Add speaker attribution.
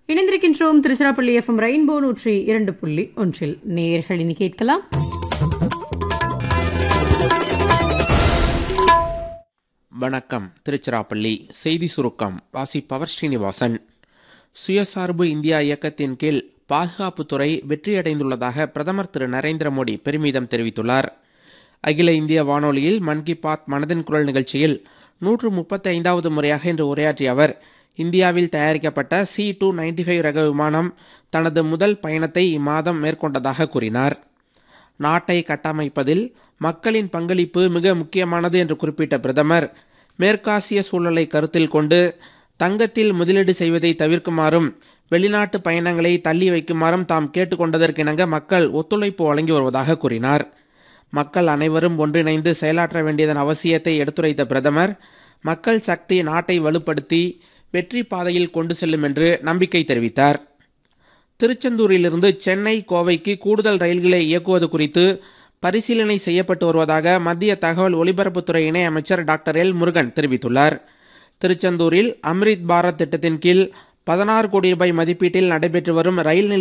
Speaker 1: இணைந்திருக்கின்றோம் Tiruchirappalli FM rainbow நூற்றி இரண்டு புள்ளி ஒன்றில் நேயர்கள் இனி கேட்கலாம்
Speaker 2: வணக்கம் திருச்சிராப்பள்ளி செய்தி சுருக்கம் வாசிப்பவர் ஸ்ரீனிவாசன் சுயசார்பு இந்தியா இயக்கத்தின் கீழ் பாதுகாப்புத்துறை வெற்றியடைந்துள்ளதாக பிரதமர் திரு நரேந்திர மோடி பெருமிதம் தெரிவித்துள்ளார் அகில இந்திய வானொலியில் மன் கி பாத் மனதின் குரல் நிகழ்ச்சியில் நூற்று முப்பத்தி ஐந்தாவது முறையாக இன்று உரையாற்றிய அவர் இந்தியாவில் தயாரிக்கப்பட்ட சி டூ நைன்டி ஃபைவ் ரக விமானம் தனது முதல் பயணத்தை இம்மாதம் மேற்கொண்டதாக கூறினார் நாட்டை கட்டமைப்பதில் மக்களின் பங்களிப்பு மிக முக்கியமானது என்று குறிப்பிட்ட பிரதமர் மேற்காசிய சூழலை கருத்தில் கொண்டு தங்கத்தில் முதலீடு செய்வதை தவிர்க்குமாறும் வெளிநாட்டு பயணங்களை தள்ளி வைக்குமாறும் தாம் கேட்டுக்கொண்டதற்கிணங்க மக்கள் ஒத்துழைப்பு வழங்கி வருவதாக கூறினார் மக்கள் அனைவரும் ஒன்றிணைந்து செயலாற்ற வேண்டியதன் அவசியத்தை எடுத்துரைத்த பிரதமர் மக்கள் சக்தி நாட்டை வலுப்படுத்தி வெற்றி பாதையில் கொண்டு செல்லும் என்று நம்பிக்கை தெரிவித்தார் திருச்செந்தூரிலிருந்து சென்னை கோவைக்கு கூடுதல் ரயில்களை இயக்குவது குறித்து பரிசீலனை செய்யப்பட்டு வருவதாக மத்திய தகவல் ஒலிபரப்புத்துறை இணையமைச்சர் டாக்டர் எல் முருகன் தெரிவித்துள்ளார் திருச்செந்தூரில் அம்ரித் பாரத் திட்டத்தின் கீழ் பதினாறு கோடி ரூபாய் மதிப்பீட்டில் நடைபெற்று வரும் ரயில் நிலைய